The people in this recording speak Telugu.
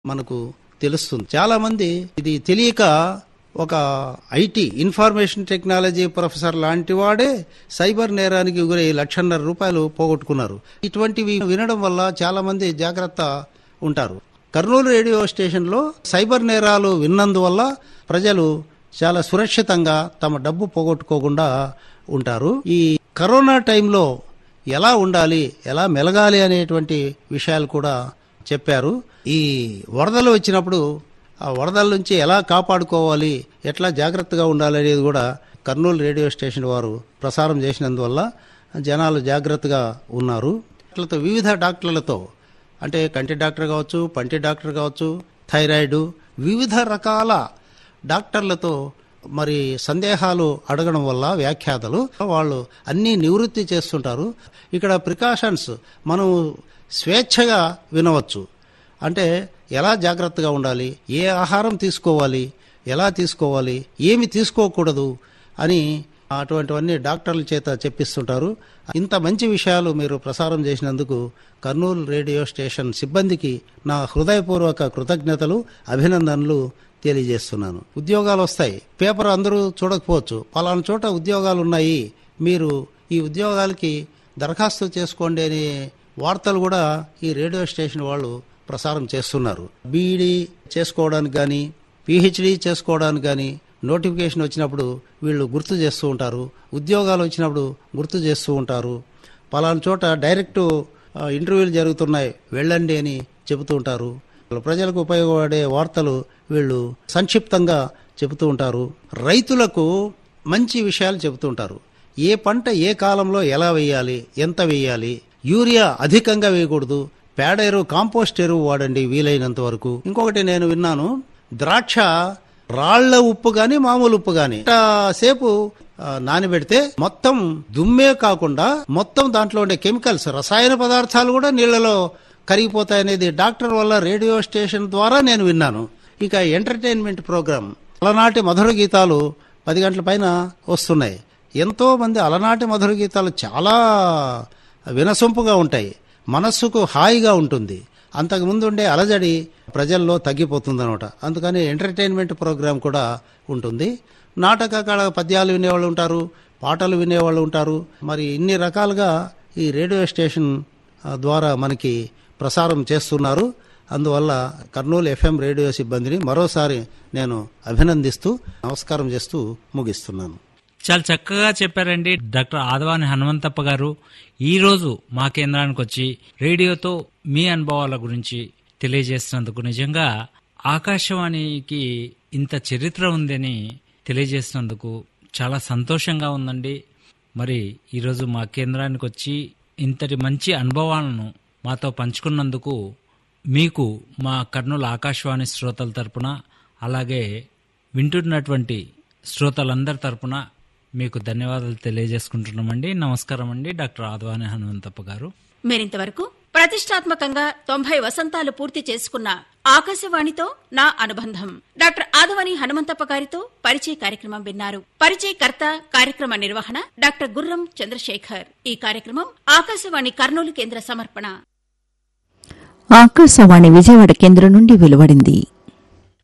మనకు తెలుస్తుంది చాలా మంది ఇది తెలియక ఒక ఐటీ ఇన్ఫర్మేషన్ టెక్నాలజీ ప్రొఫెసర్ లాంటి వాడే సైబర్ నేరానికి గురై లక్షన్నర రూపాయలు పోగొట్టుకున్నారు ఇటువంటివి వినడం వల్ల చాలా మంది జాగ్రత్త ఉంటారు కర్నూలు రేడియో స్టేషన్లో సైబర్ నేరాలు విన్నందువల్ల ప్రజలు చాలా సురక్షితంగా తమ డబ్బు పోగొట్టుకోకుండా ఉంటారు ఈ కరోనా టైంలో ఎలా ఉండాలి ఎలా మెలగాలి అనేటువంటి విషయాలు కూడా చెప్పారు ఈ వరదలు వచ్చినప్పుడు ఆ వరదల నుంచి ఎలా కాపాడుకోవాలి ఎట్లా జాగ్రత్తగా ఉండాలి అనేది కూడా కర్నూలు రేడియో స్టేషన్ వారు ప్రసారం చేసినందువల్ల జనాలు జాగ్రత్తగా ఉన్నారు డాక్టర్లతో వివిధ డాక్టర్లతో అంటే కంటి డాక్టర్ కావచ్చు పంటి డాక్టర్ కావచ్చు థైరాయిడ్ వివిధ రకాల డాక్టర్లతో మరి సందేహాలు అడగడం వల్ల వ్యాఖ్యాతలు వాళ్ళు అన్నీ నివృత్తి చేస్తుంటారు ఇక్కడ ప్రికాషన్స్ మనం స్వేచ్ఛగా వినవచ్చు అంటే ఎలా జాగ్రత్తగా ఉండాలి ఏ ఆహారం తీసుకోవాలి ఎలా తీసుకోవాలి ఏమి తీసుకోకూడదు అని అటువంటివన్నీ డాక్టర్ల చేత చెప్పిస్తుంటారు ఇంత మంచి విషయాలు మీరు ప్రసారం చేసినందుకు కర్నూలు రేడియో స్టేషన్ సిబ్బందికి నా హృదయపూర్వక కృతజ్ఞతలు అభినందనలు తెలియజేస్తున్నాను ఉద్యోగాలు వస్తాయి పేపర్ అందరూ చూడకపోవచ్చు పలానా చోట ఉద్యోగాలు ఉన్నాయి మీరు ఈ ఉద్యోగాలకి దరఖాస్తు చేసుకోండి అనే వార్తలు కూడా ఈ రేడియో స్టేషన్ వాళ్ళు ప్రసారం చేస్తున్నారు బీఈడి చేసుకోవడానికి కానీ పిహెచ్డి చేసుకోవడానికి కానీ నోటిఫికేషన్ వచ్చినప్పుడు వీళ్ళు గుర్తు చేస్తూ ఉంటారు ఉద్యోగాలు వచ్చినప్పుడు గుర్తు చేస్తూ ఉంటారు పలానా చోట డైరెక్ట్ ఆ, ఇంటర్వ్యూలు జరుగుతున్నాయి వెళ్ళండి అని చెబుతూ ఉంటారు ప్రజలకు ఉపయోగపడే వార్తలు వీళ్ళు సంక్షిప్తంగా చెబుతూ ఉంటారు రైతులకు మంచి విషయాలు చెబుతూ ఉంటారు ఏ పంట ఏ కాలంలో ఎలా వేయాలి ఎంత వేయాలి యూరియా అధికంగా వేయకూడదు పేడ ఎరువు కాంపోస్ట్ ఎరువు వాడండి వీలైనంత వరకు ఇంకొకటి నేను విన్నాను ద్రాక్ష రాళ్ల ఉప్పు గాని మామూలు ఉప్పు గాని సేపు ఆ, నానబెడితే మొత్తం దుమ్మే కాకుండా మొత్తం దాంట్లో ఉండే కెమికల్స్ రసాయన పదార్థాలు కూడా నీళ్లలో కరిగిపోతాయనేది డాక్టర్ వల్ల రేడియో స్టేషన్ ద్వారా నేను విన్నాను ఇక ఎంటర్టైన్మెంట్ ప్రోగ్రామ్ అలనాటి మధుర గీతాలు పది గంటల పైన వస్తున్నాయి ఎంతో మంది అలనాటి మధుర గీతాలు చాలా వినసొంపుగా ఉంటాయి మనస్సుకు హాయిగా ఉంటుంది అంతకుముందు ఉండే అలజడి ప్రజల్లో తగ్గిపోతుంది అనమాట అందుకని ఎంటర్టైన్మెంట్ ప్రోగ్రాం కూడా ఉంటుంది నాటకాల పద్యాలు వినేవాళ్ళు ఉంటారు పాటలు వినేవాళ్ళు ఉంటారు మరి ఇన్ని రకాలుగా ఈ రేడియో స్టేషన్ ఆ, ద్వారా మనకి ప్రసారం చేస్తున్నారు అందువల్ల కర్నూలు ఎఫ్ఎం రేడియో సిబ్బందిని మరోసారి నేను అభినందిస్తూ నమస్కారం చేస్తూ ముగిస్తున్నాను చాలా చక్కగా చెప్పారండి డాక్టర్ ఆదవాని హనుమంతప్ప గారు ఈ రోజు మా కేంద్రానికి వచ్చి రేడియోతో మీ అనుభవాల గురించి తెలియజేసినందుకు నిజంగా ఆకాశవాణికి ఇంత చరిత్ర ఉందని తెలియజేసినందుకు చాలా సంతోషంగా ఉందండి మరి ఈరోజు మా కేంద్రానికి వచ్చి ఇంతటి మంచి అనుభవాలను మాతో పంచుకున్నందుకు మీకు మా కర్నూలు ఆకాశవాణి శ్రోతల తరపున అలాగే వింటున్నటువంటి శ్రోతలందరి తరపున మీకు ధన్యవాదాలు తెలియజేసుకుంటున్నామండి నమస్కారం అండి డాక్టర్ ఆదవాని హనుమంతప్ప గారు మీరింతవరకు ప్రతిష్టాత్మకంగా తొంభై వసంతాలు పూర్తి చేసుకున్న ఆకాశవాణితో నా అనుబంధం డాక్టర్ ఆదవని హనుమంతప్ప గారితో పరిచయ కార్యక్రమం విన్నారు పరిచయకర్త కార్యక్రమ నిర్వహణ డాక్టర్ గుర్రం చంద్రశేఖర్ ఈ కార్యక్రమం ఆకాశవాణి కర్నూలు కేంద్ర సమర్పణ ఆకాశవాణి విజయవాడ కేంద్రం నుండి వెలువడింది